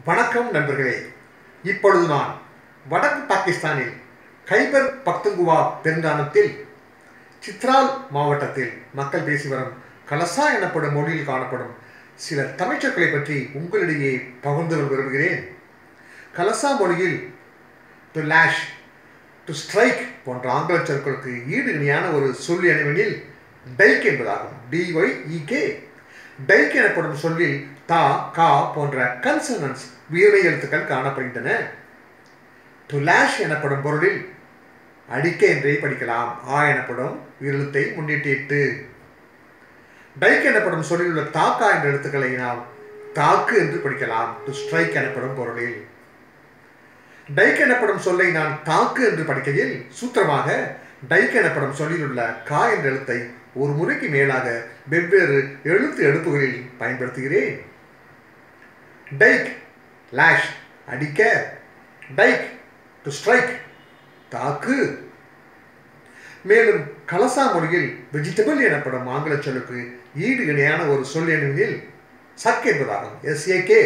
வணக்கம் நண்பர்களே இப்பொழுது நான் வடக்கு பாகிஸ்தானில் கைபர் பக்துங்குவா பெருந்தானத்தில் சித்ரால் மாவட்டத்தில் மக்கள் பேசி வரும் கலசா எனப்படும் மொழியில் காணப்படும் சில தமிழ்ச்சொற்களை பற்றி உங்களிடையே பகிர்ந்து கொள்ள விரும்புகிறேன் கலசா மொழியில் டு லேஷ் டு ஸ்ட்ரைக் போன்ற ஆங்கில சொற்களுக்கு ஈடு இணையான ஒரு சொல் எனவெனில் டைக் என்பதாகும் டிஒய் இகே டைக் எனப்படும் சொல்லில் தா கா போன்ற கன்சனன்ஸ் உயிரை எழுத்துக்கள் காணப்படுகின்றன டு லேஷ் எனப்படும் பொருளில் அடிக்க என்றே படிக்கலாம் ஆ எனப்படும் எழுத்தை முன்னிட்டு இட்டு டைக் எனப்படும் சொல்லில் உள்ள தாக்கா என்ற எழுத்துக்களை நாம் தாக்கு என்று படிக்கலாம் டு ஸ்ட்ரைக் எனப்படும் பொருளில் டைக் எனப்படும் சொல்லை நான் தாக்கு என்று படிக்கையில் சூத்திரமாக டைக் எனப்படும் சொல்லில் உள்ள கா என்ற எழுத்தை ஒரு முறைக்கு மேலாக வெவ்வேறு எழுத்து எடுப்புகளில் பயன்படுத்துகிறேன் டைக் லேஷ் அடிக்க டைக் டு ஸ்ட்ரைக் தாக்கு மேலும் கலசா மொழியில் வெஜிடபிள் எனப்படும் ஆங்கில சொல்லுக்கு ஈடு இணையான ஒரு சொல் எனும் சக் என்பதாகும் எஸ்ஏகே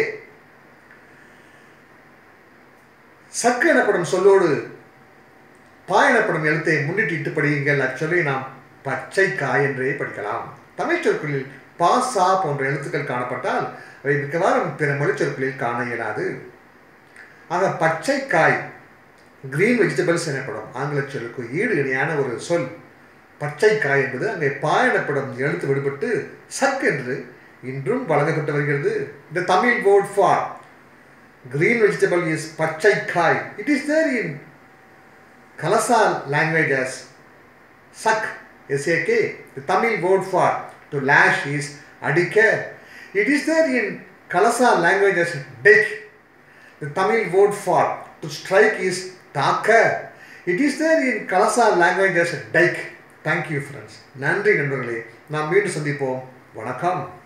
சக்கு எனப்படும் சொல்லோடு பா எனப்படும் எழுத்தை முன்னிட்டு இட்டு படியுங்கள் அச்சொல்லை நாம் பச்சை காய் என்றே படிக்கலாம் தமிழ் சொற்களில் பா சா போன்ற எழுத்துக்கள் காணப்பட்டால் அவை மிக்கவாறும் பிற மொழி சொற்களில் காண இயலாது ஆக பச்சை காய் கிரீன் வெஜிடபிள்ஸ் எனப்படும் ஆங்கில சொல்லுக்கு ஈடு இணையான ஒரு சொல் பச்சை காய் என்பது அங்கே பா எனப்படும் எழுத்து விடுபட்டு சக் என்று இன்றும் வழங்கப்பட்டு வருகிறது இந்த Tamil word for green vegetable is pachai khai. It is there in Kalasa language as sak, S-A-K. The Tamil word for to lash is adike. It is there in Kalasa language as dek. The Tamil word for to strike is taka. It is there in Kalasa language as dike. Thank you friends. நன்றி நண்பர்களே நாம் மீண்டும் சந்திப்போம் வணக்கம்